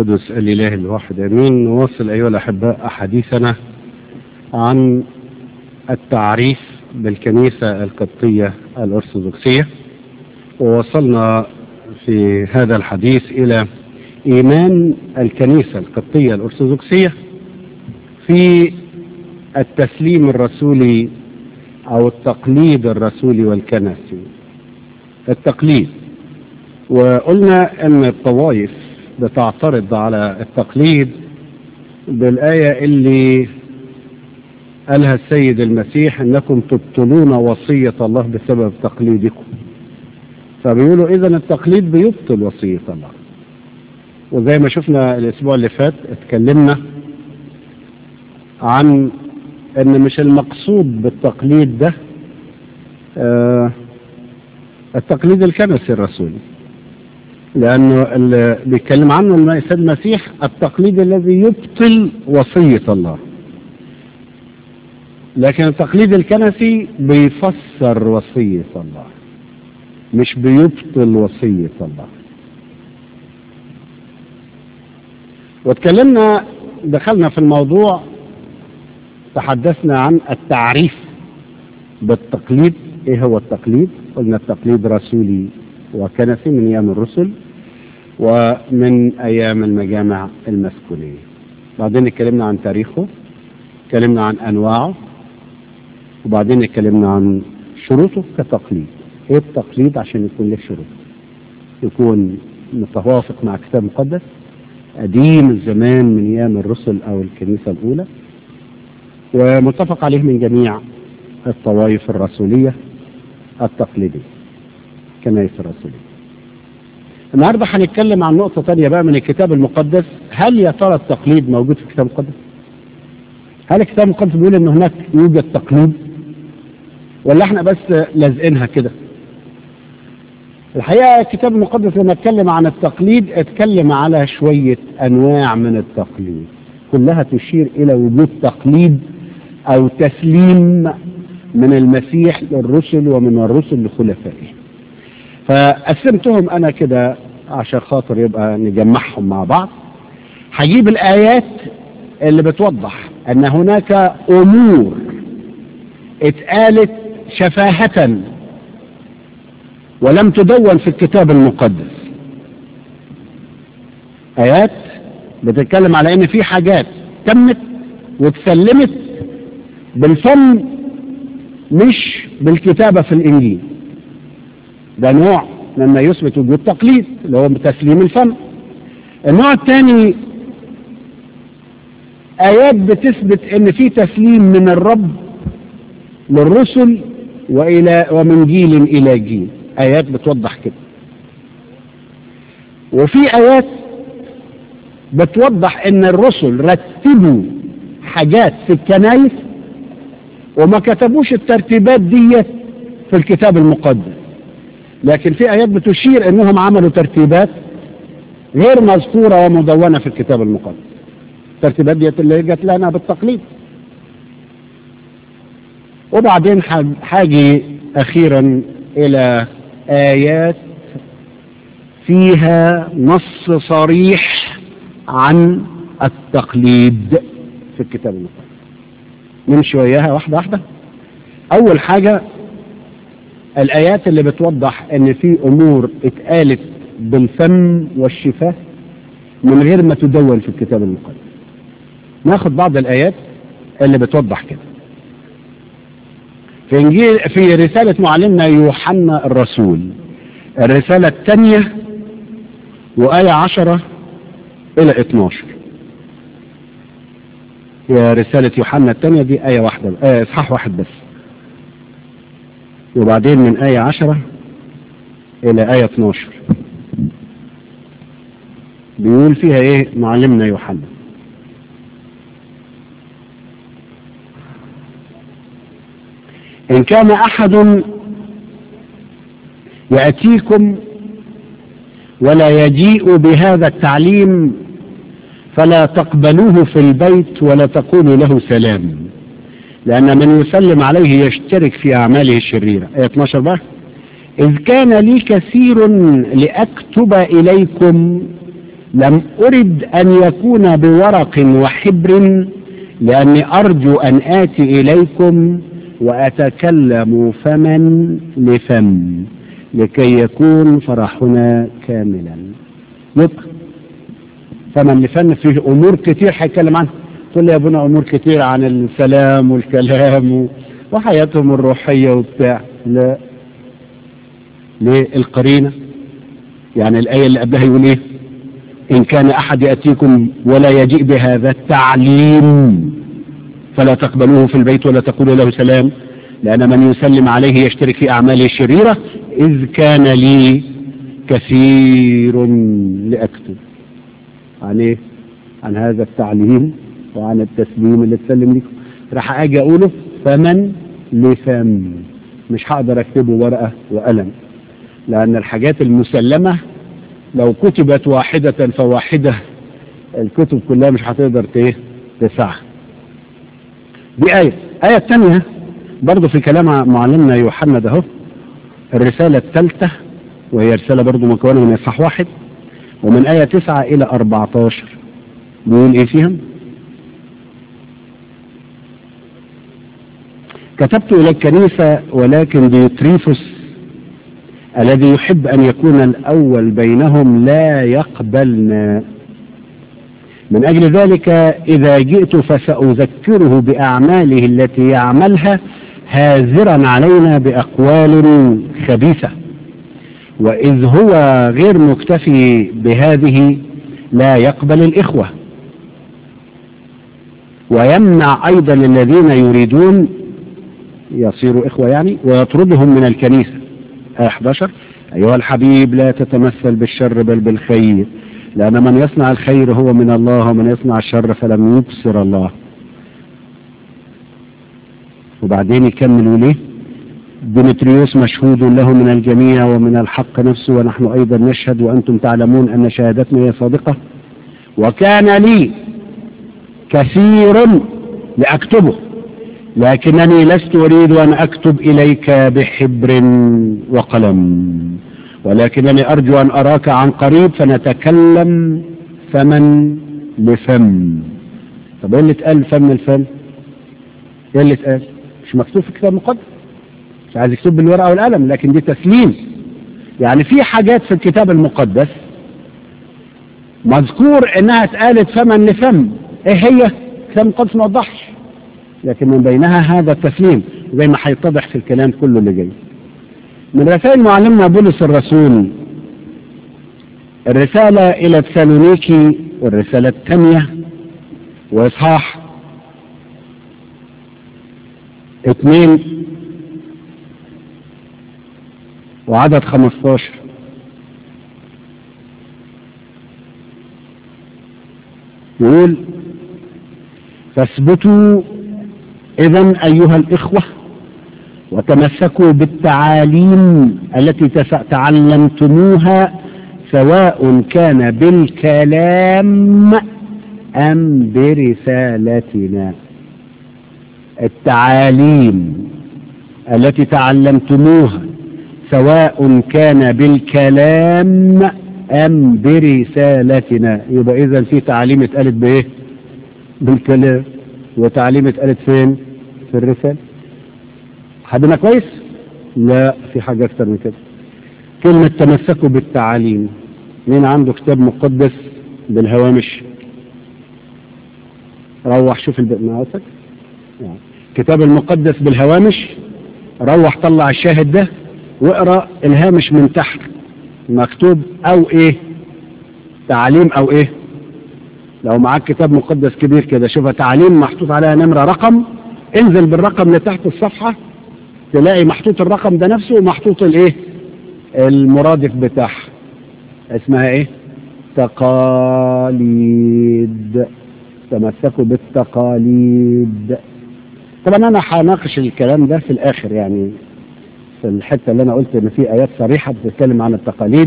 القدس الإله الواحد أمين نواصل أيها الأحباء أحاديثنا عن التعريف بالكنيسة القبطية الأرثوذكسية ووصلنا في هذا الحديث إلى إيمان الكنيسة القبطية الأرثوذكسية في التسليم الرسولي أو التقليد الرسولي والكنسي التقليد وقلنا أن الطوائف بتعترض على التقليد بالآية اللي قالها السيد المسيح أنكم تبطلون وصية الله بسبب تقليدكم فبيقولوا إذا التقليد بيبطل وصية الله وزي ما شفنا الأسبوع اللي فات اتكلمنا عن أن مش المقصود بالتقليد ده آه التقليد الكنسي الرسولي لأنه اللي بيتكلم عنه السيد المسيح التقليد الذي يبطل وصية الله لكن التقليد الكنسي بيفسر وصية الله مش بيبطل وصية الله واتكلمنا دخلنا في الموضوع تحدثنا عن التعريف بالتقليد ايه هو التقليد قلنا التقليد رسولي وكنسي من ايام الرسل ومن ايام المجامع المسكونيه بعدين اتكلمنا عن تاريخه اتكلمنا عن انواعه وبعدين اتكلمنا عن شروطه كتقليد ايه التقليد عشان يكون له شروط يكون متوافق مع كتاب مقدس قديم الزمان من ايام الرسل او الكنيسه الاولى ومتفق عليه من جميع الطوائف الرسوليه التقليديه كنائس الرسوليه النهارده هنتكلم عن نقطه ثانيه بقى من الكتاب المقدس هل يا ترى التقليد موجود في الكتاب المقدس هل الكتاب المقدس بيقول ان هناك يوجد تقليد ولا احنا بس لازقينها كده الحقيقه الكتاب المقدس لما اتكلم عن التقليد اتكلم على شويه انواع من التقليد كلها تشير الى وجود تقليد او تسليم من المسيح للرسل ومن الرسل لخلفائه فقسمتهم انا كده عشان خاطر يبقى نجمعهم مع بعض هجيب الايات اللي بتوضح ان هناك امور اتقالت شفاهة ولم تدون في الكتاب المقدس ايات بتتكلم على ان في حاجات تمت واتسلمت بالفم مش بالكتابة في الانجيل ده نوع مما يثبت وجود تقليد اللي هو تسليم الفم النوع الثاني ايات بتثبت ان في تسليم من الرب للرسل والى ومن جيل الى جيل ايات بتوضح كده وفي ايات بتوضح ان الرسل رتبوا حاجات في الكنايس وما كتبوش الترتيبات ديت في الكتاب المقدس لكن في ايات بتشير انهم عملوا ترتيبات غير مذكوره ومدونه في الكتاب المقدس الترتيبات ديت اللي جت لنا بالتقليد وبعدين حاجي اخيرا الى ايات فيها نص صريح عن التقليد في الكتاب المقدس نمشي وياها واحده واحده اول حاجه الايات اللي بتوضح ان في امور اتقالت بالفم والشفاه من غير ما تدون في الكتاب المقدس ناخد بعض الايات اللي بتوضح كده في انجيل في رساله معلمنا يوحنا الرسول الرساله الثانيه وايه عشرة الى 12 هي رساله يوحنا الثانيه دي ايه واحده آه اصحاح واحد بس وبعدين من ايه عشرة الى ايه 12 بيقول فيها ايه معلمنا يوحنا إن كان أحد يأتيكم ولا يجيء بهذا التعليم فلا تقبلوه في البيت ولا تقولوا له سلام لأن من يسلم عليه يشترك في أعماله الشريرة آية 12 بقى إذ كان لي كثير لأكتب إليكم لم أرد أن يكون بورق وحبر لأني أرجو أن آتي إليكم وأتكلم فما لفم لكي يكون فرحنا كاملا يبقى فمن لفن فيه أمور كتير هيتكلم عنها تقول لي يا ابونا أمور كتير عن السلام والكلام وحياتهم الروحية وبتاع لا ليه القرينة يعني الآية اللي قبلها يقول إيه إن كان أحد يأتيكم ولا يجيء بهذا التعليم فلا تقبلوه في البيت ولا تقولوا له سلام لأن من يسلم عليه يشترك في أعماله الشريرة إذ كان لي كثير لأكتب عن إيه؟ عن هذا التعليم وعن التسليم اللي تسلم لكم راح أجي أقوله فمن لفم مش هقدر أكتبه ورقة وقلم لأن الحاجات المسلمة لو كتبت واحدة فواحدة الكتب كلها مش هتقدر تسعها دي آية آية الثانية برضه في كلام معلمنا يوحنا ده اهو الرسالة الثالثة وهي رسالة برضه مكونة من إصحاح واحد ومن آية تسعة إلى 14 بيقول إيه فيهم؟ كتبت إلى الكنيسة ولكن ديوتريفوس الذي يحب أن يكون الأول بينهم لا يقبلنا من أجل ذلك إذا جئت فسأذكره بأعماله التي يعملها هازرا علينا بأقوال خبيثة وإذ هو غير مكتفي بهذه لا يقبل الإخوة ويمنع أيضا الذين يريدون يصيروا إخوة يعني ويطردهم من الكنيسة آية 11 أيها الحبيب لا تتمثل بالشر بل بالخير لأن من يصنع الخير هو من الله ومن يصنع الشر فلم يبصر الله وبعدين يكملوا ليه ديمتريوس مشهود له من الجميع ومن الحق نفسه ونحن أيضا نشهد وأنتم تعلمون أن شهادتنا هي صادقة وكان لي كثير لأكتبه لكنني لست أريد أن أكتب إليك بحبر وقلم ولكنني أرجو أن أراك عن قريب فنتكلم فمن لفم طب ايه اللي اتقال فم الفم ايه اللي اتقال مش مكتوب في كتاب مقدس مش عايز يكتب بالورقة والقلم لكن دي تسليم يعني في حاجات في الكتاب المقدس مذكور انها اتقالت فمن لفم ايه هي الكتاب المقدس ما وضحش لكن من بينها هذا التسليم زي ما هيتضح في الكلام كله اللي جاي من رسائل معلمنا بولس الرسول الرسالة إلى تسالونيكي والرسالة الثانية وإصحاح اثنين وعدد خمستاشر يقول فاثبتوا إذا أيها الإخوة وتمسكوا بالتعاليم التي تعلمتموها سواء كان بالكلام أم برسالتنا التعاليم التي تعلمتموها سواء كان بالكلام أم برسالتنا يبقى إذا في تعليم اتقالت بإيه؟ بالكلام وتعليم اتقالت فين؟ في الرسالة حدنا كويس؟ لا في حاجة أكتر من كده كلمة تمسكوا بالتعاليم مين عنده كتاب مقدس بالهوامش روح شوف مقاسك كتاب المقدس بالهوامش روح طلع الشاهد ده واقرا الهامش من تحت مكتوب او ايه تعليم او ايه لو معاك كتاب مقدس كبير كده شوفها تعليم محطوط عليها نمرة رقم انزل بالرقم لتحت الصفحة تلاقي محطوط الرقم ده نفسه ومحطوط الايه المرادف بتاعها اسمها ايه تقاليد تمسكوا بالتقاليد طبعا انا هناقش الكلام ده في الاخر يعني في الحته اللي انا قلت ان في ايات صريحه بتتكلم عن التقاليد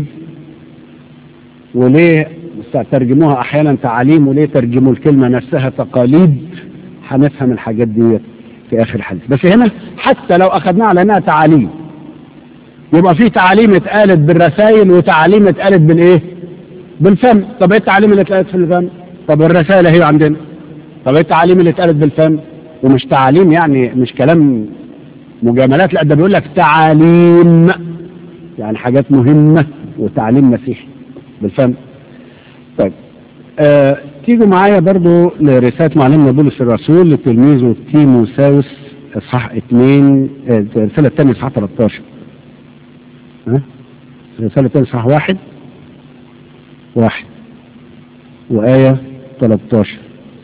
وليه ترجموها احيانا تعاليم وليه ترجموا الكلمه نفسها تقاليد هنفهم الحاجات دي في اخر الحديث بس هنا حتى لو اخذناها على انها تعاليم يبقى في تعاليم اتقالت بالرسائل وتعاليم اتقالت بالايه بالفم طب ايه التعاليم اللي اتقالت في الفم طب الرسالة هي عندنا طب ايه التعاليم اللي اتقالت بالفم ومش تعاليم يعني مش كلام مجاملات لا ده بيقول لك تعاليم يعني حاجات مهمة وتعليم مسيحي بالفم طيب آه تيجوا معايا برضو لرسالة معلمنا بولس الرسول لتلميذه تيموساوس اصحاح 2 آه الرسالة الثانية اصحاح 13 ها الرسالة الثانية اصحاح واحد واحد وآية 13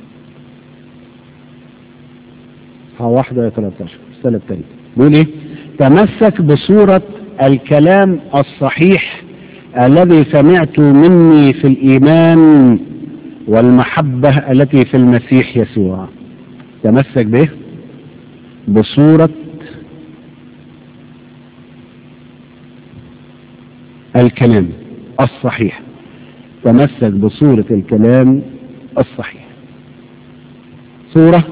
اصحاح واحد وآية 13 الرسالة الثانية بيقول ايه تمسك بصورة الكلام الصحيح الذي سمعت مني في الإيمان والمحبة التي في المسيح يسوع تمسك به بصورة الكلام الصحيح تمسك بصورة الكلام الصحيح صورة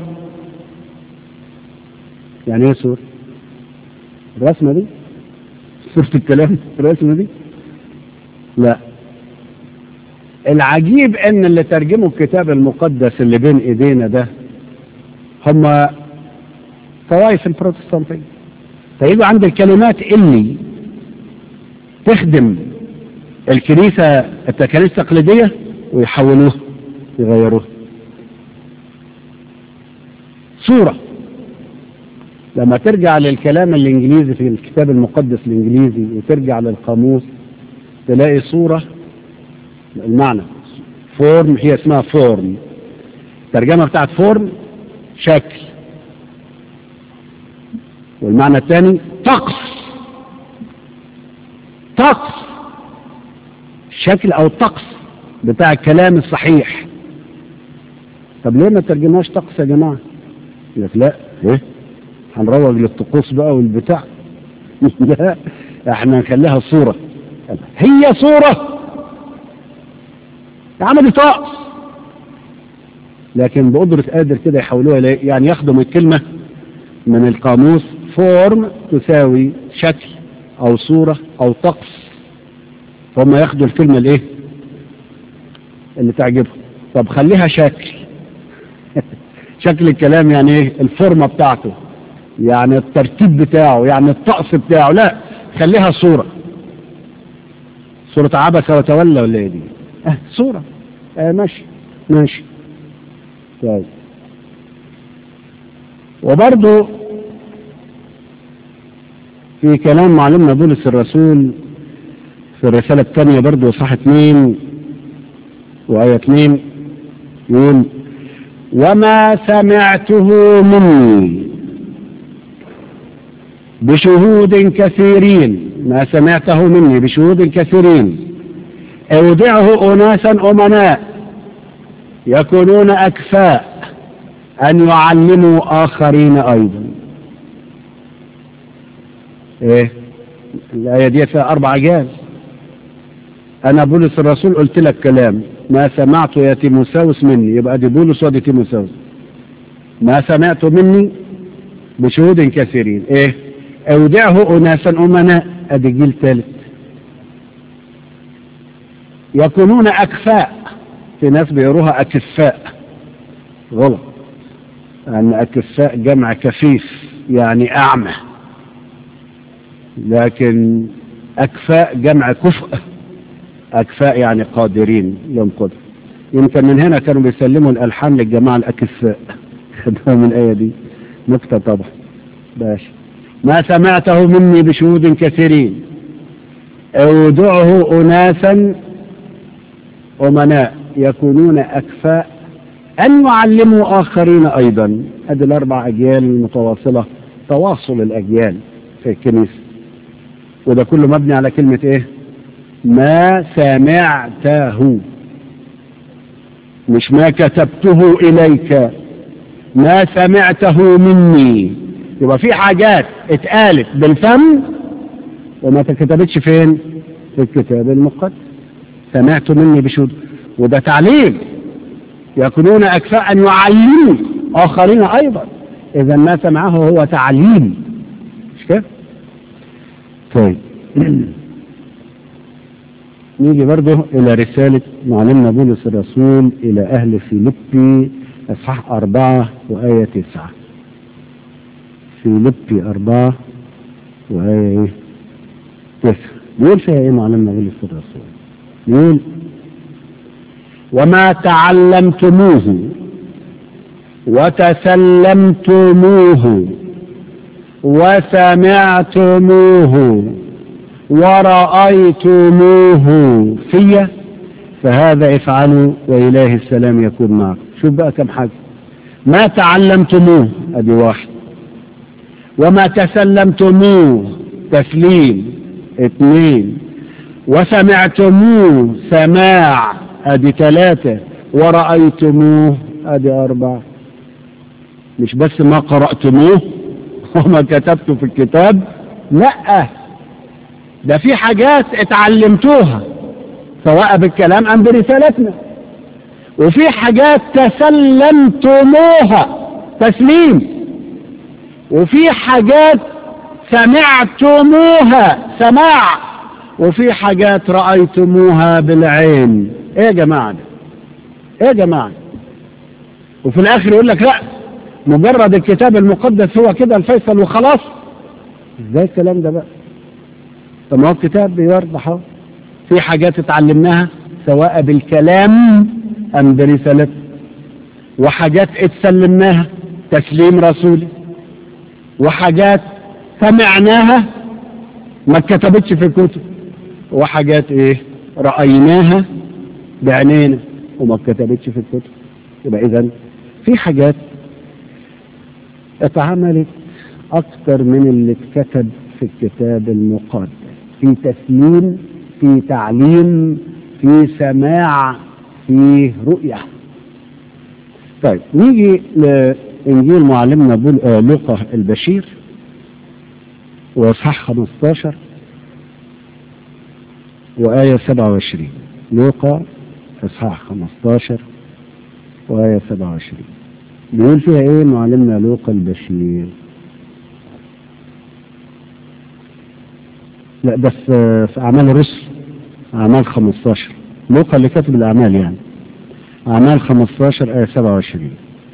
يعني ايه صورة الرسمة دي صورة الكلام الرسمة دي لا العجيب ان اللي ترجموا الكتاب المقدس اللي بين ايدينا ده هم طوائف البروتستانتية فيجوا عند الكلمات اللي تخدم الكنيسة الكنيسة التقليدية ويحولوها يغيروها صورة لما ترجع للكلام الانجليزي في الكتاب المقدس الانجليزي وترجع للقاموس تلاقي صورة المعنى فورم هي اسمها فورم الترجمة بتاعت فورم شكل والمعنى الثاني طقس طقس شكل او طقس بتاع الكلام الصحيح طب ليه ما ترجمهاش طقس يا جماعة يقول لك لا ايه هنروج للطقوس بقى والبتاع لا احنا نخليها صورة هي صورة يا عم دي طقس لكن بقدرة قادر كده يحولوها يعني ياخدوا من الكلمة من القاموس فورم تساوي شكل او صورة او طقس فهم ياخدوا الكلمة الايه اللي تعجبهم طب خليها شكل شكل الكلام يعني ايه الفورمة بتاعته يعني الترتيب بتاعه يعني الطقس بتاعه لا خليها صورة صورة عبس وتولى ولا ايه دي اه صورة اه ماشي ماشي طيب وبرضو في كلام معلمنا بولس الرسول في الرسالة الثانية برضو صح اتنين وآية اتنين يقول وما سمعته مني بشهود كثيرين ما سمعته مني بشهود كثيرين اودعه اناسا امناء يكونون اكفاء ان يعلموا اخرين ايضا ايه الايه دي فيها اربع جاز انا بولس الرسول قلت لك كلام ما سمعت يا تيموساوس مني يبقى دي بولس ودي تيموساوس ما سمعت مني بشهود كثيرين ايه اودعه اناسا امناء ادي جيل ثالث يكونون اكفاء في ناس بيقروها اكفاء غلط ان اكفاء جمع كفيف يعني اعمى لكن اكفاء جمع كفء اكفاء يعني قادرين لهم قدر يمكن من هنا كانوا بيسلموا الالحان للجماعه الاكفاء خدوها من الايه دي نكته طبعا باشا ما سمعته مني بشهود كثيرين اودعه اناسا امناء يكونون اكفاء ان يعلموا اخرين ايضا ادي الاربع اجيال المتواصله تواصل الاجيال في الكنيسه وده كله مبني على كلمه ايه ما سمعته مش ما كتبته اليك ما سمعته مني يبقى في حاجات اتقالت بالفم وما تكتبتش فين في الكتاب المقدس سمعت مني بشهود وده تعليم يكونون اكفاء ان يعلموا اخرين ايضا اذا ما سمعه هو تعليم مش كده طيب نيجي برضه إلى رسالة معلمنا بولس الرسول إلى أهل فيليبي إصحاح أربعة وآية تسعة فيليبي أربعة وآية إيه؟ تسعة بيقول فيها إيه معلمنا بولس الرسول؟ بيقول وما تعلمتموه وتسلمتموه وسمعتموه ورأيتموه في فهذا افعلوا وإله السلام يكون معكم شوف بقى كم حاجة ما تعلمتموه ادي واحد وما تسلمتموه تسليم اثنين وسمعتموه سماع ادي ثلاثة ورأيتموه ادي اربعة مش بس ما قرأتموه وما كتبته في الكتاب لا ده في حاجات اتعلمتوها سواء بالكلام ام برسالتنا وفي حاجات تسلمتموها تسليم وفي حاجات سمعتموها سماع وفي حاجات رأيتموها بالعين ايه يا جماعة ده ايه يا جماعة وفي الاخر يقول لك لا مجرد الكتاب المقدس هو كده الفيصل وخلاص ازاي الكلام ده بقى طب ما هو الكتاب بيوضح اهو في حاجات اتعلمناها سواء بالكلام ام برسالته وحاجات اتسلمناها تسليم رسولي وحاجات سمعناها ما اتكتبتش في الكتب وحاجات ايه رأيناها بعينينا وما اتكتبتش في الكتب يبقى اذا في حاجات اتعملت اكتر من اللي اتكتب في الكتاب المقدس في تسليم في تعليم في سماع في رؤية طيب نيجي لإنجيل معلمنا بول... آه لوقا البشير وإصحاح 15 وآية 27 لوقا إصحاح 15 وآية 27 بيقول فيها إيه معلمنا لوقا البشير لا بس في أعمال الرسل أعمال 15 لوقا اللي كاتب الأعمال يعني أعمال 15 آية 27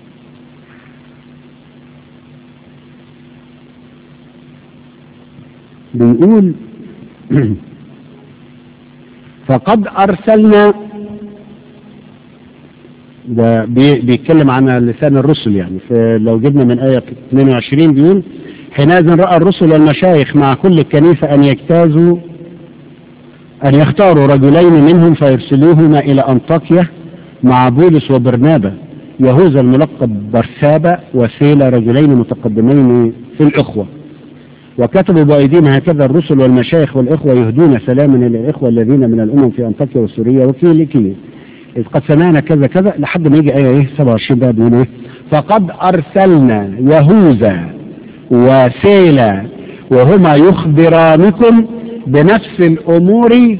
بيقول فقد أرسلنا ده بيتكلم عن لسان الرسل يعني فلو جبنا من آية 22 بيقول حينئذ رأى الرسل والمشايخ مع كل الكنيسة أن يجتازوا أن يختاروا رجلين منهم فيرسلوهما إلى أنطاكيا مع بولس وبرنابا يهوذا الملقب برسابة وسيلة رجلين متقدمين في الإخوة وكتبوا بأيديهم هكذا الرسل والمشايخ والإخوة يهدون سلاما إلى الإخوة الذين من الأمم في أنطاكيا وسوريا وكيليكية إذ قد سمعنا كذا كذا لحد ما يجي آية إيه 27 بقى بيقول إيه فقد أرسلنا يهوذا وسيلة وهما يخبرانكم بنفس الأمور إيه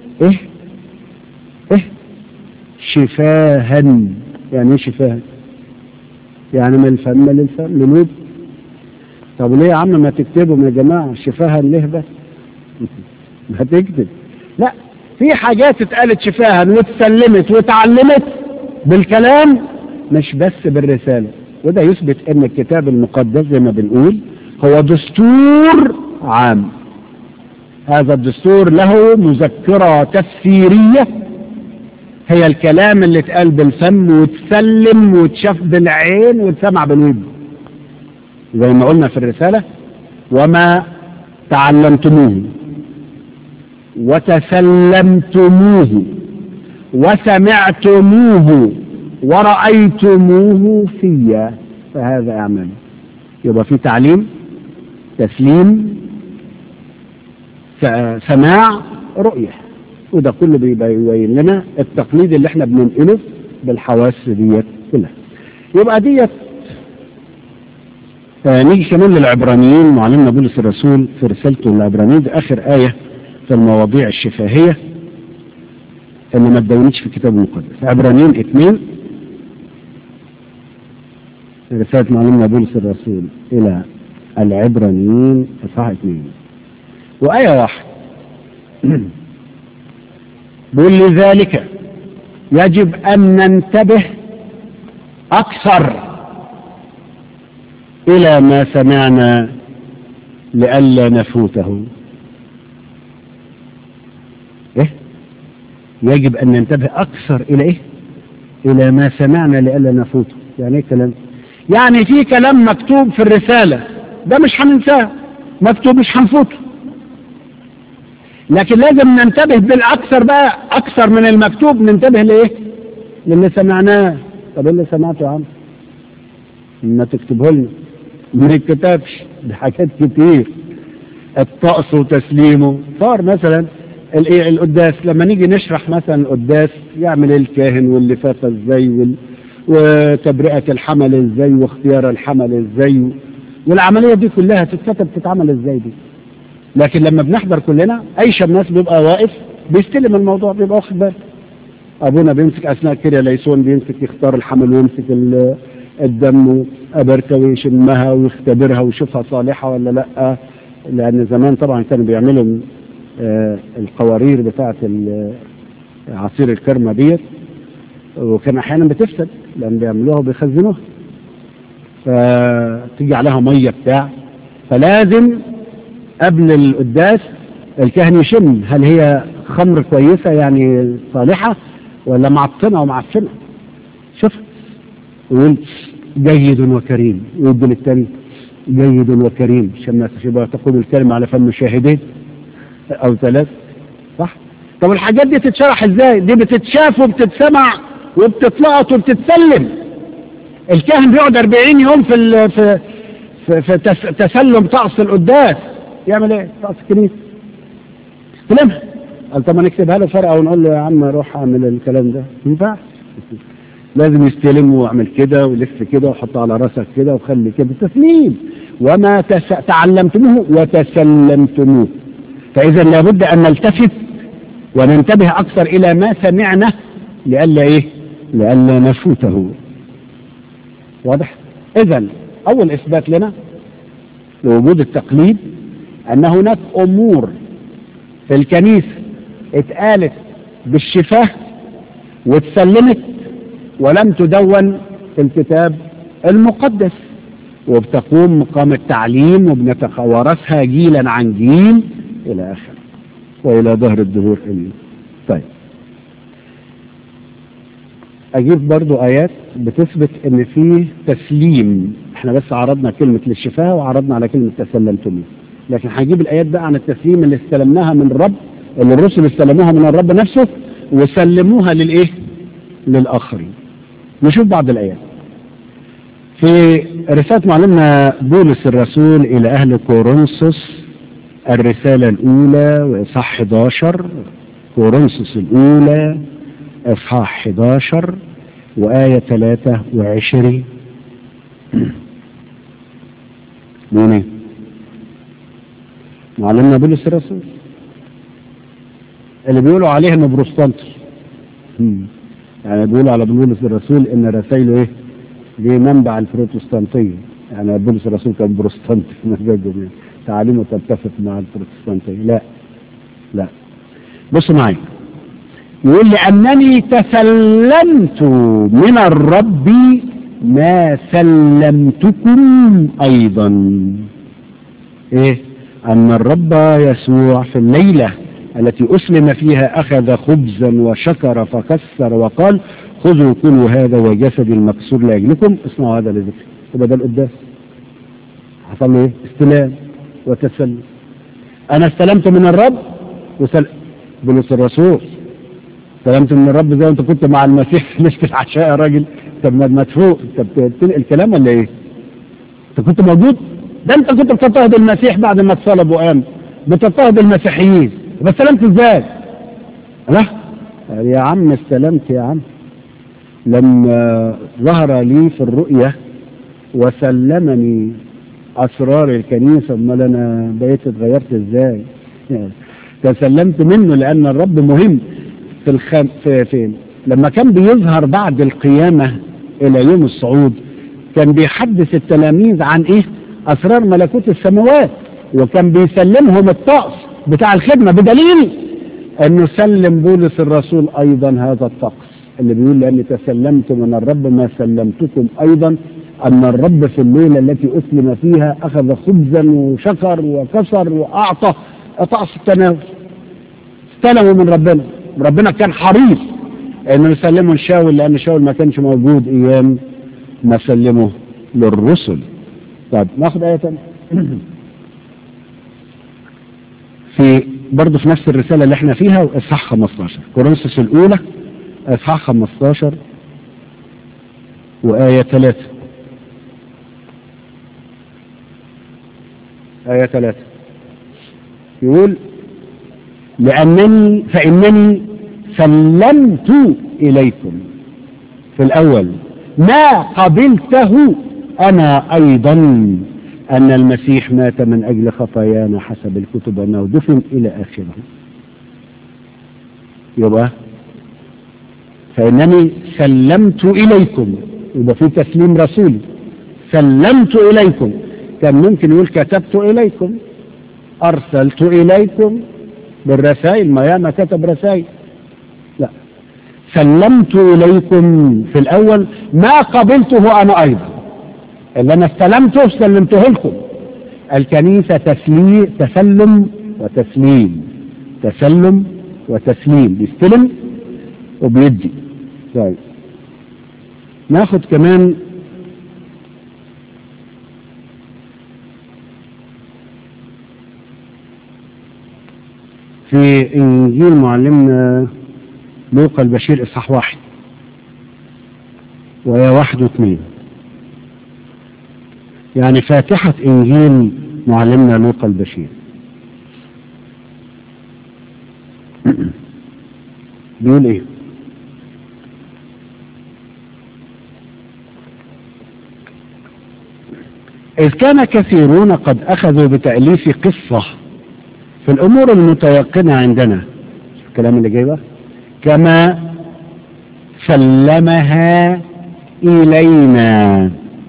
إيه شفاها يعني إيه شفاها يعني من الفم للفم للود طب ليه يا عم ما تكتبهم يا جماعة شفاها ليه بس ما تكتب لا في حاجات اتقالت شفاها واتسلمت واتعلمت بالكلام مش بس بالرسالة وده يثبت ان الكتاب المقدس زي ما بنقول هو دستور عام هذا الدستور له مذكرة تفسيرية هي الكلام اللي اتقال بالفم وتسلم وتشاف بالعين وتسمع بالود زي ما قلنا في الرسالة وما تعلمتموه وتسلمتموه وسمعتموه ورأيتموه فيا فهذا أعمال يبقى في تعليم تسليم سماع رؤية وده كله بيبقى يبين لنا التقليد اللي احنا بننقله بالحواس ديت كلها يبقى ديت آه نيجي كمان للعبرانيين معلمنا بولس الرسول في رسالته للعبرانيين دي اخر آية في المواضيع الشفاهية اللي ما تدونتش في الكتاب المقدس عبرانيين اثنين رسالة معلمنا بولس الرسول إلى العبرانيين إصحاح اثنين وآية واحد بيقول لذلك يجب أن ننتبه أكثر إلى ما سمعنا لئلا نفوته إيه؟ يجب أن ننتبه أكثر إلى إيه؟ إلى ما سمعنا لئلا نفوته يعني إيه كلام؟ يعني في كلام مكتوب في الرسالة ده مش هننساه مكتوب مش هنفوته لكن لازم ننتبه بالأكثر بقى أكثر من المكتوب ننتبه لإيه؟ للي سمعناه طب اللي سمعته يا عم ما تكتبه لنا ما يتكتبش ده حاجات كتير الطقس وتسليمه صار مثلا الايه القداس لما نيجي نشرح مثلا القداس يعمل الكاهن واللفافه ازاي وال... وتبرئه الحمل ازاي واختيار الحمل ازاي والعمليه دي كلها تتكتب تتعمل ازاي دي لكن لما بنحضر كلنا اي شماس بيبقى واقف بيستلم الموضوع بيبقى واخد باله ابونا بيمسك اثناء كده ليسون بيمسك يختار الحمل ويمسك الدم أبركة ويشمها ويختبرها ويشوفها صالحة ولا لا لأن زمان طبعا كانوا بيعملوا آه القوارير بتاعة عصير الكرمة ديت وكان أحيانا بتفسد لأن بيعملوها وبيخزنوها فتيجي عليها مية بتاع فلازم قبل القداس الكاهن يشم هل هي خمر كويسة يعني صالحة ولا معطنة ومعفنة شوف ويقول جيد وكريم ويدي للتاني جيد وكريم عشان يبقى تقول الكلمة على فم شاهدين أو ثلاث صح طب الحاجات دي تتشرح ازاي دي بتتشاف وبتتسمع وبتتلقط وبتتسلم الكاهن بيقعد 40 يوم في ال في في, في تس تسلم طقس القداس يعمل ايه طقس الكنيسه استلمها قال طب ما نكتبها له فرقه ونقول له يا عم روح اعمل الكلام ده ما ينفعش لازم يستلم واعمل كده ويلف كده وحط على راسك كده وخلي كده تسليم وما تس... تعلمتموه وتسلمتموه فاذا لابد ان نلتفت وننتبه اكثر الى ما سمعنا لئلا ايه لئلا نفوته واضح اذا اول اثبات لنا لوجود التقليد ان هناك امور في الكنيسه اتقالت بالشفاه واتسلمت ولم تدون في الكتاب المقدس وبتقوم مقام التعليم وبنتوارثها جيلا عن جيل الى اخره والى ظهر الدهور امين طيب اجيب برضو ايات بتثبت ان في تسليم احنا بس عرضنا كلمة للشفاء وعرضنا على كلمة تسلمتم لكن هجيب الايات بقى عن التسليم اللي استلمناها من الرب اللي الرسل استلموها من الرب نفسه وسلموها للايه للاخرين نشوف بعض الايات في رسالة معلمنا بولس الرسول إلى أهل كورنثوس الرسالة الأولى وإصحاح 11 كورنثوس الأولى إصحاح 11 وآية 23 مين إيه؟ معلمنا بولس الرسول اللي بيقولوا عليه انه بروستانتي يعني بيقولوا على بولس الرسول ان رسائله ايه دي منبع البروتستانتية يعني بولس الرسول كان بروتستانتي في مزاجه يعني تعاليمه تتفق مع البروتستانتية لا لا بصوا معي يقول لأنني تسلمت من الرب ما سلمتكم أيضا إيه أن الرب يسوع في الليلة التي أسلم فيها أخذ خبزا وشكر فكسر وقال خذوا كلوا هذا وجسدي المكسور لأجلكم اصنعوا هذا لذكر يبقى ده القداس حصل له ايه؟ استلام وتسلم أنا استلمت من الرب وسل... بولس الرسول استلمت من الرب زي ما أنت كنت مع المسيح في ليلة العشاء يا راجل طب ما مدفوق أنت بتنقل الكلام ولا إيه؟ أنت كنت موجود؟ ده أنت كنت بتضطهد المسيح بعد ما اتصلب وقام بتضطهد المسيحيين بس استلمت ازاي؟ لا يا عم استلمت يا عم لما ظهر لي في الرؤية وسلمني أسرار الكنيسة امال أنا بقيت اتغيرت ازاي؟ تسلمت منه لأن الرب مهم في الخم في فين؟ لما كان بيظهر بعد القيامة إلى يوم الصعود كان بيحدث التلاميذ عن إيه؟ أسرار ملكوت السماوات وكان بيسلمهم الطقس بتاع الخدمة بدليل انه سلم بولس الرسول ايضا هذا الطقس اللي بيقول لاني تسلمت من الرب ما سلمتكم ايضا ان الرب في الليله التي اسلم فيها اخذ خبزا وشكر وكسر واعطى طقس التناول استلموا من ربنا ربنا كان حريص انه يسلمه لشاول لان شاول ما كانش موجود ايام ما سلمه للرسل طيب ناخد ايه تانية في برضه في نفس الرسالة اللي احنا فيها اصحاح 15 كورنثوس الاولى اصحاح 15 وآية 3 آية 3 يقول لأنني فإنني سلمت إليكم في الأول ما قبلته أنا أيضا أن المسيح مات من أجل خطايانا حسب الكتب أنه دفن إلى آخره يبقى فإنني سلمت إليكم يبقى في تسليم رسولي سلمت إليكم كان ممكن يقول كتبت إليكم أرسلت إليكم بالرسائل ما ياما كتب رسائل لا سلمت إليكم في الأول ما قبلته أنا أيضا اللي أنا استلمته سلمته لكم الكنيسة تسليم تسلم وتسليم تسلم وتسليم بيستلم وبيدي طيب ناخد كمان في انجيل معلمنا لوقا البشير اصحاح واحد وهي واحد واثنين يعني فاتحة انجيل معلمنا لوقا البشير بيقول ايه إذ كان كثيرون قد أخذوا بتأليف قصة في الأمور المتيقنة عندنا الكلام اللي جاي بقى كما سلمها إلينا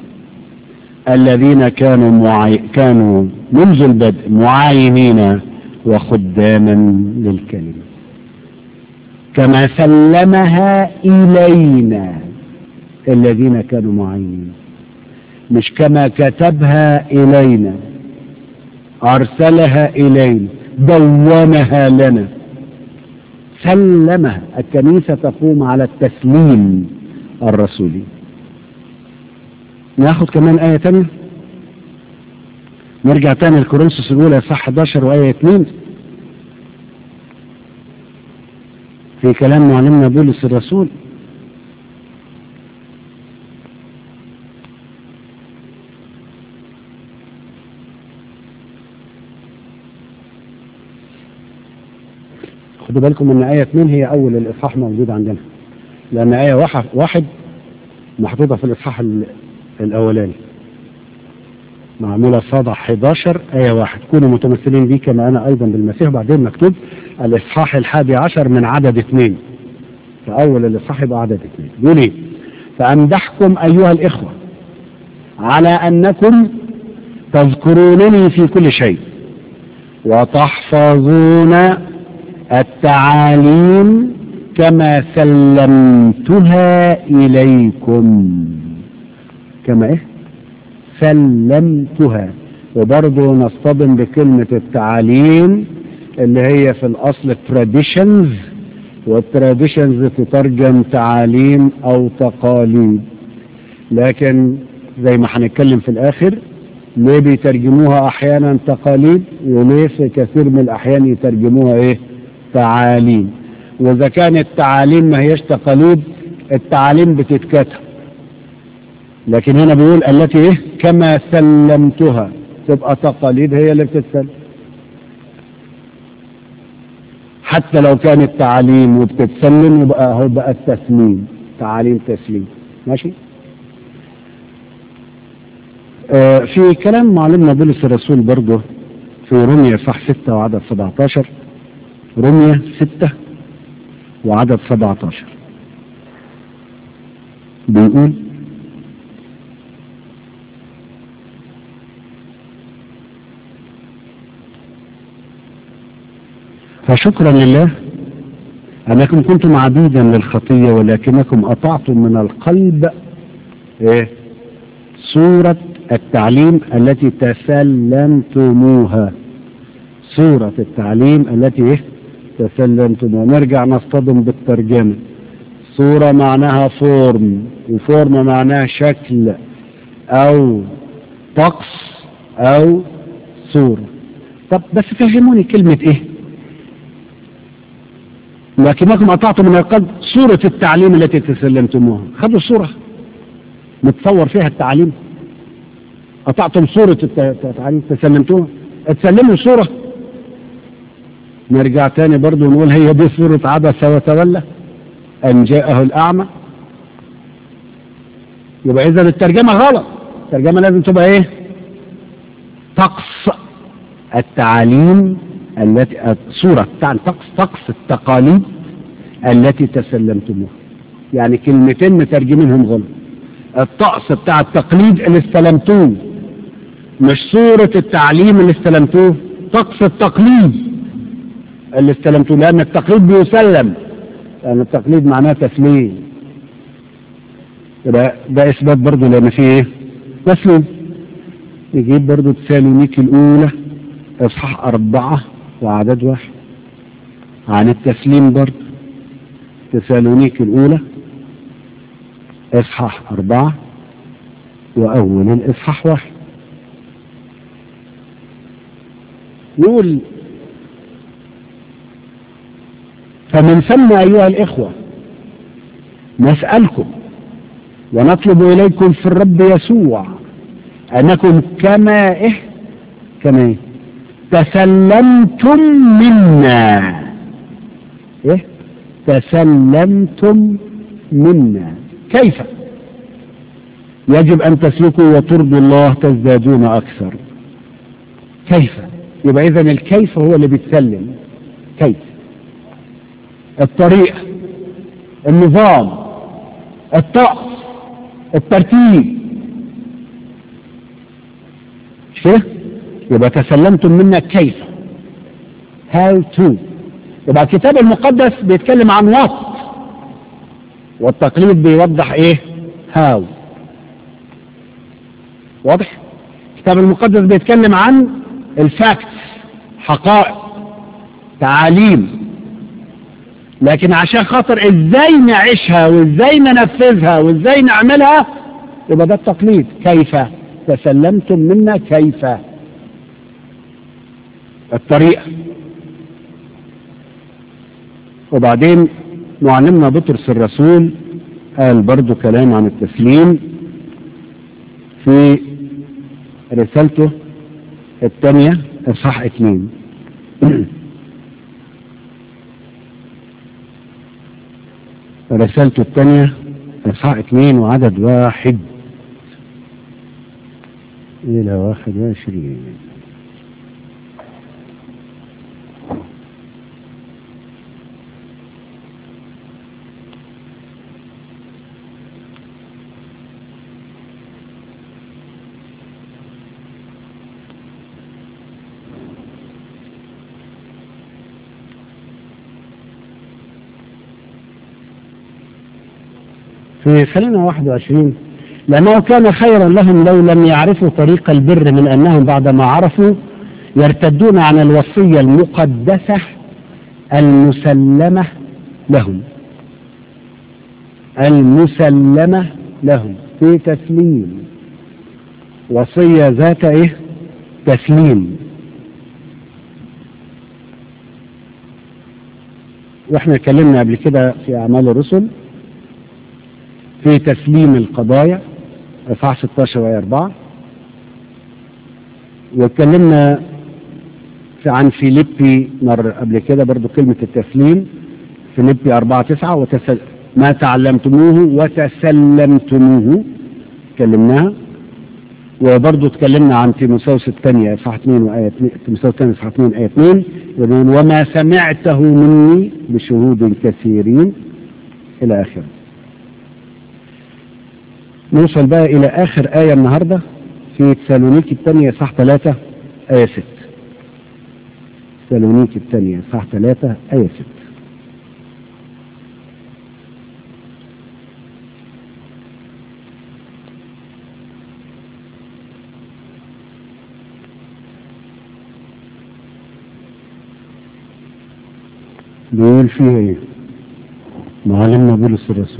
الذين كانوا معي... كانوا منذ البدء معاينين وخداما للكلمة كما سلمها إلينا الذين كانوا معينين مش كما كتبها إلينا أرسلها إلينا دونها لنا سلمها الكنيسة تقوم على التسليم الرسولي ناخد كمان آية تانية نرجع تاني لكورنثوس الأولى صح 11 وآية 2 في كلام معلمنا بولس الرسول خدوا بالكم ان آية 2 هي أول الإصحاح موجود عندنا لأن آية واحد, واحد محطوطة في الإصحاح الأولاني معمولة صادع 11 آية واحد كونوا متمثلين بي كما أنا أيضا بالمسيح وبعدين مكتوب الإصحاح الحادي عشر من عدد اثنين فأول الإصحاح يبقى عدد اثنين يقول إيه فأمدحكم أيها الإخوة على أنكم تذكرونني في كل شيء وتحفظون التعاليم كما سلمتها إليكم كما إيه سلمتها وبرضه نصطدم بكلمة التعاليم اللي هي في الأصل traditions والتراديشنز تترجم تعاليم أو تقاليد لكن زي ما هنتكلم في الآخر ليه بيترجموها أحيانا تقاليد وليه في كثير من الأحيان يترجموها إيه تعاليم وإذا كانت التعاليم ما هيش تقاليد التعاليم بتتكتب لكن هنا بيقول التي ايه كما سلمتها تبقى تقاليد هي اللي بتتسلم حتى لو كانت تعاليم وبتتسلم يبقى هو بقى التسليم تعاليم تسليم ماشي آه في كلام معلمنا بولس الرسول برضه في روميا صح 6 وعدد 17 روميا 6 وعدد 17 بيقول فشكرا لله أنكم كنتم عبيدا للخطية ولكنكم أطعتم من القلب إيه؟ صورة التعليم التي تسلمتموها صورة التعليم التي إيه؟ تسلمتموها نرجع نصطدم بالترجمة صورة معناها فورم وفورم معناها شكل أو طقس أو صورة طب بس فهموني كلمة إيه لكنكم أطعتم من القلب صورة التعليم التي تسلمتموها خذوا الصورة متصور فيها التعليم أطعتم صورة التعليم تسلمتوها تسلموا صورة نرجع تاني برضو نقول هي دي صورة عبس وتولى أن جاءه الأعمى يبقى إذا الترجمة غلط الترجمة لازم تبقى إيه طقس التعاليم التي صورة بتاع طقس طقس التقاليد التي تسلمتموها يعني كلمتين مترجمينهم غلط الطقس بتاع التقليد اللي استلمتوه مش صورة التعليم اللي استلمتوه طقس التقليد اللي استلمتوه لأن التقليد بيسلم لأن التقليد معناه تسليم يبقى ده إثبات برضه لأن فيه إيه؟ تسليم يجيب برضه تسالونيك الأولى إصحاح أربعة وعدد واحد عن التسليم برضه تسالونيك الأولى إصحاح أربعة وأول الإصحاح واحد يقول فمن ثم أيها الإخوة نسألكم ونطلب إليكم في الرب يسوع أنكم كما إيه كما إيه تسلمتم منا إيه تسلمتم منا كيف يجب أن تسلكوا وترضوا الله تزدادون أكثر كيف يبقى إذا الكيف هو اللي بيتسلم كيف الطريقة النظام الطقس الترتيب مش كده؟ يبقى تسلمتم منا كيف how to يبقى الكتاب المقدس بيتكلم عن وقت والتقليد بيوضح ايه how واضح الكتاب المقدس بيتكلم عن الفاكتس حقائق تعاليم لكن عشان خاطر ازاي نعيشها وازاي ننفذها وازاي نعملها يبقى ده التقليد كيف تسلمتم منا كيف الطريقة وبعدين معلمنا بطرس الرسول قال برضو كلام عن التسليم في رسالته الثانية اصحاح اثنين رسالته الثانية اصحاح اثنين وعدد واحد إلى واحد وعشرين في خلينا 21 لأنه كان خيرا لهم لو لم يعرفوا طريق البر من أنهم بعدما عرفوا يرتدون عن الوصية المقدسة المسلمة لهم المسلمة لهم في تسليم وصية ذات ايه تسليم واحنا اتكلمنا قبل كده في اعمال الرسل في تسليم القضايا اصحاح 16 وآية 4 واتكلمنا في عن فيليبي مرة قبل كده برضو كلمة التسليم فيليبي 4 9 وتسل... ما تعلمتموه وتسلمتموه اتكلمناها وبرضو اتكلمنا عن تيموثاوس الثانية اصحاح 2 وآية 2 تيموثاوس الثانية اصحاح 2 آية 2 يقول وما سمعته مني بشهود كثيرين إلى آخره نوصل بقى إلى آخر آية النهاردة في تسالونيك الثانية صح 3 آية 6 تسالونيك الثانية صح 3 آية 6 بيقول فيها ايه معلمنا بولس الرسول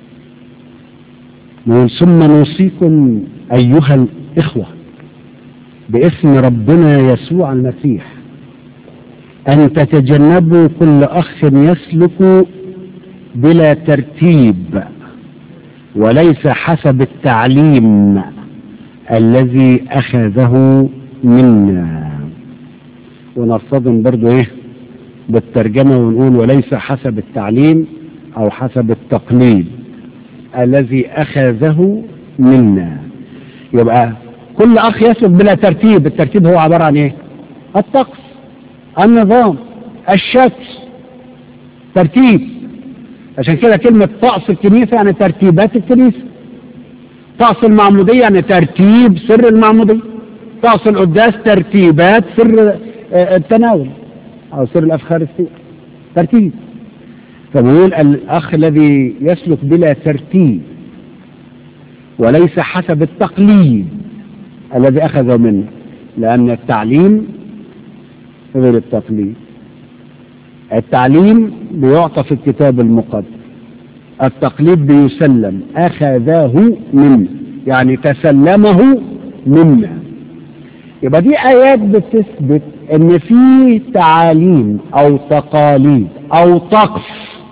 بيقول ثم نوصيكم ايها الاخوه باسم ربنا يسوع المسيح ان تتجنبوا كل اخ يسلك بلا ترتيب وليس حسب التعليم الذي اخذه منا ونصطدم برضو ايه بالترجمة ونقول وليس حسب التعليم او حسب التقليد الذي اخذه منا يبقى كل اخ يسلك بلا ترتيب الترتيب هو عبارة عن ايه الطقس النظام الشكل ترتيب عشان كده كلمة طقس الكنيسة يعني ترتيبات الكنيسة طقس المعمودية يعني ترتيب سر المعمودية طقس القداس ترتيبات سر التناول أو سر الأفخارستية ترتيب فبيقول الأخ الذي يسلك بلا ترتيب وليس حسب التقليد الذي أخذه منه لأن التعليم غير التقليد التعليم بيعطى في الكتاب المقدس التقليد بيسلم أخذه منه يعني تسلمه منا يبقى دي آيات بتثبت إن في تعاليم أو تقاليد أو طقس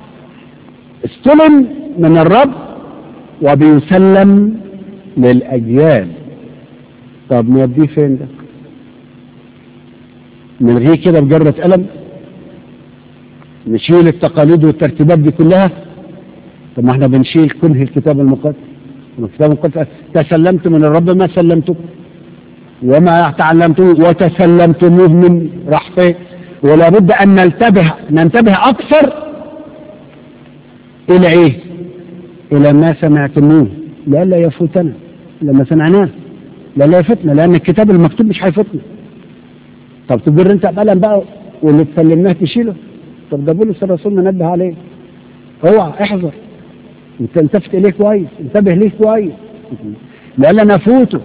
استلم من الرب وبيسلم للأجيال طب نوديه فين ده؟ نلغيه كده بجرة قلم نشيل التقاليد والترتيبات دي كلها طب ما احنا بنشيل كله الكتاب المقدس الكتاب المقدس تسلمت من الرب ما سلمتكم وما تعلمتم وتسلمتموه من راح فين ولا بد ان ننتبه ننتبه اكثر الى ايه الى ما سمعتموه لئلا يفوتنا لما سمعناه لئلا يفوتنا لان الكتاب المكتوب مش هيفوتنا طب تجر انت بقلم بقى واللي تسلمناه تشيله طب ده بولس الرسول منبه عليه اوعى احذر التفت اليه كويس انتبه ليه كويس لئلا نفوته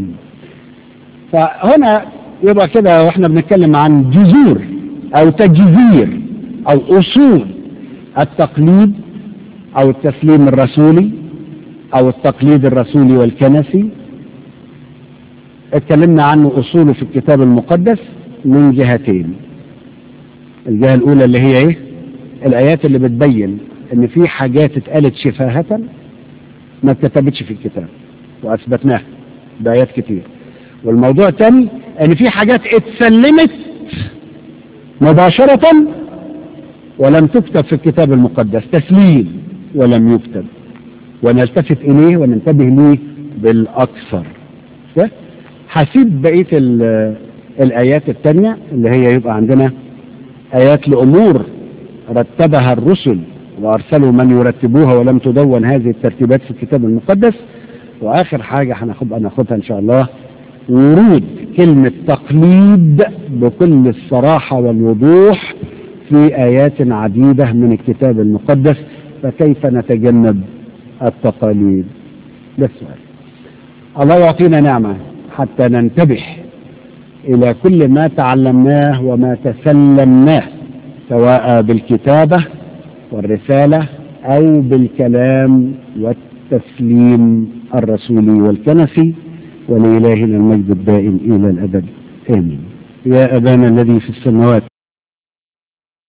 فهنا يبقى كده واحنا بنتكلم عن جذور او تجذير او اصول التقليد او التسليم الرسولي او التقليد الرسولي والكنسي اتكلمنا عنه اصوله في الكتاب المقدس من جهتين الجهة الاولى اللي هي ايه الايات اللي بتبين ان في حاجات اتقالت شفاهة ما اتكتبتش في الكتاب واثبتناها بايات كتير والموضوع الثاني ان في حاجات اتسلمت مباشرة ولم تكتب في الكتاب المقدس تسليم ولم يكتب ونلتفت اليه وننتبه ليه بالاكثر هسيب بقية الايات الثانية اللي هي يبقى عندنا ايات لامور رتبها الرسل وارسلوا من يرتبوها ولم تدون هذه الترتيبات في الكتاب المقدس واخر حاجة هناخدها ناخدها ان شاء الله ورود كلمة تقليد بكل الصراحة والوضوح في آيات عديدة من الكتاب المقدس فكيف نتجنب التقاليد ده السؤال الله يعطينا نعمة حتى ننتبه إلى كل ما تعلمناه وما تسلمناه سواء بالكتابة والرسالة أو بالكلام والتسليم الرسولي والكنسي ولإلهنا المجد الدائم إلى الأبد آمين يا أبانا الذي في السماوات